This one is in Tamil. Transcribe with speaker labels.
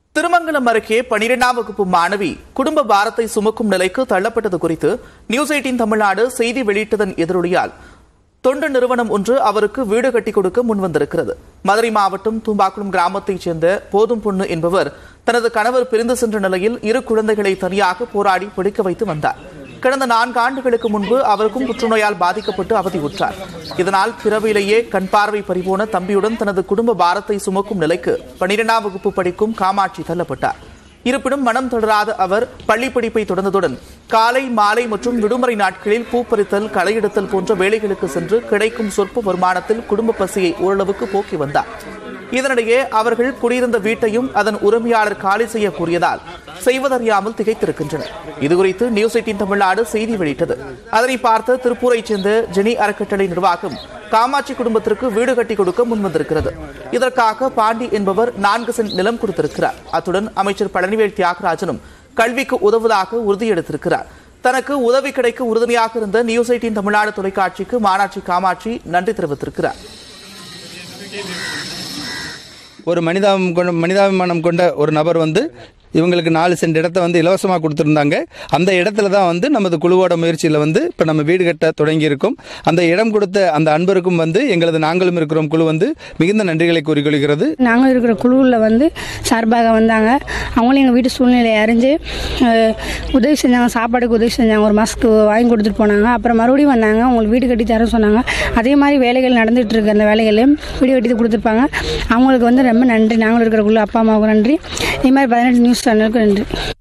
Speaker 1: திருமங்கலம் அருகே பனிரெண்டாம் வகுப்பு மாணவி குடும்ப பாரத்தை சுமக்கும் நிலைக்கு தள்ளப்பட்டது குறித்து நியூஸ் எயிட்டின் தமிழ்நாடு செய்தி வெளியிட்டதன் எதிரொலியால் தொண்டு நிறுவனம் ஒன்று அவருக்கு வீடு கட்டி கொடுக்க முன்வந்திருக்கிறது மதுரை மாவட்டம் தூம்பாக்குளம் கிராமத்தைச் சேர்ந்த போதும் பொண்ணு என்பவர் தனது கணவர் பிரிந்து சென்ற நிலையில் இரு குழந்தைகளை தனியாக போராடி பிடிக்க வைத்து வந்தார் கடந்த நான்கு ஆண்டுகளுக்கு முன்பு அவருக்கும் புற்றுநோயால் பாதிக்கப்பட்டு அவதியுற்றார் இதனால் பிறவிலேயே கண் பார்வை பறிபோன தம்பியுடன் தனது குடும்ப பாரத்தை சுமக்கும் நிலைக்கு பனிரெண்டாம் வகுப்பு படிக்கும் காமாட்சி தள்ளப்பட்டார் இருப்பினும் மனம் தொடராத அவர் பள்ளி படிப்பை தொடர்ந்ததுடன் காலை மாலை மற்றும் விடுமுறை நாட்களில் பூப்பறித்தல் களையெடுத்தல் போன்ற வேலைகளுக்கு சென்று கிடைக்கும் சொற்ப வருமானத்தில் குடும்ப பசியை ஓரளவுக்கு போக்கி வந்தார் இதனிடையே அவர்கள் குடியிருந்த வீட்டையும் அதன் உரிமையாளர் காலி செய்ய கூறியதால் செய்வதறியாமல் திகைத்திருக்கின்றனர் இதுகுறித்து நியூஸ் எயிட்டின் தமிழ்நாடு செய்தி வெளியிட்டது அதனை பார்த்த திருப்பூரைச் சேர்ந்த ஜெனி அறக்கட்டளை நிர்வாகம் காமாட்சி குடும்பத்திற்கு வீடு கட்டி கொடுக்க முன்வந்திருக்கிறது இதற்காக பாண்டி என்பவர் நான்கு சென்ட் நிலம் கொடுத்திருக்கிறார் அத்துடன் அமைச்சர் பழனிவேல் தியாகராஜனும் கல்விக்கு உதவுவதாக உறுதியெடுத்திருக்கிறார் தனக்கு உதவி கிடைக்க உறுதுணையாக இருந்த நியூஸ் எயிட்டின் தமிழ்நாடு தொலைக்காட்சிக்கு மானாட்சி காமாட்சி நன்றி தெரிவித்திருக்கிறார்
Speaker 2: ஒரு மனிதாபம் கொண்ட மனிதாபிமானம் கொண்ட ஒரு நபர் வந்து இவங்களுக்கு நாலு சென்ட் இடத்த வந்து இலவசமாக கொடுத்துருந்தாங்க அந்த இடத்துல தான் வந்து நமது குழுவோட முயற்சியில் வந்து இப்போ நம்ம வீடு கட்ட தொடங்கியிருக்கோம் அந்த இடம் கொடுத்த அந்த அன்பருக்கும் வந்து எங்களது நாங்களும் இருக்கிறோம் குழு வந்து மிகுந்த நன்றிகளை கூறிக்கொள்கிறது
Speaker 3: நாங்கள் இருக்கிற குழுவில் வந்து சார்பாக வந்தாங்க அவங்களும் எங்கள் வீட்டு சூழ்நிலையை அறிஞ்சு அஹ், உதவி செஞ்சாங்க சாப்பாடுக்கு உதவி செஞ்சாங்க ஒரு மாதத்துக்கு வாங்கி கொடுத்துட்டு போனாங்க அப்புறம் மறுபடியும் வந்தாங்க அவங்களுக்கு வீடு கட்டி தர சொன்னாங்க அதே மாதிரி வேலைகள் நடந்துட்டு இருக்கு அந்த வேலைகளையும் வீடு கட்டி கொடுத்துருப்பாங்க அவங்களுக்கு வந்து ரொம்ப நன்றி நாங்களும் இருக்கிற குழு அப்பா அம்மாவுக்கு நன்றி இதே மாதிரி பதினெட்டு நியூஸ் சேனலுக்கு நன்றி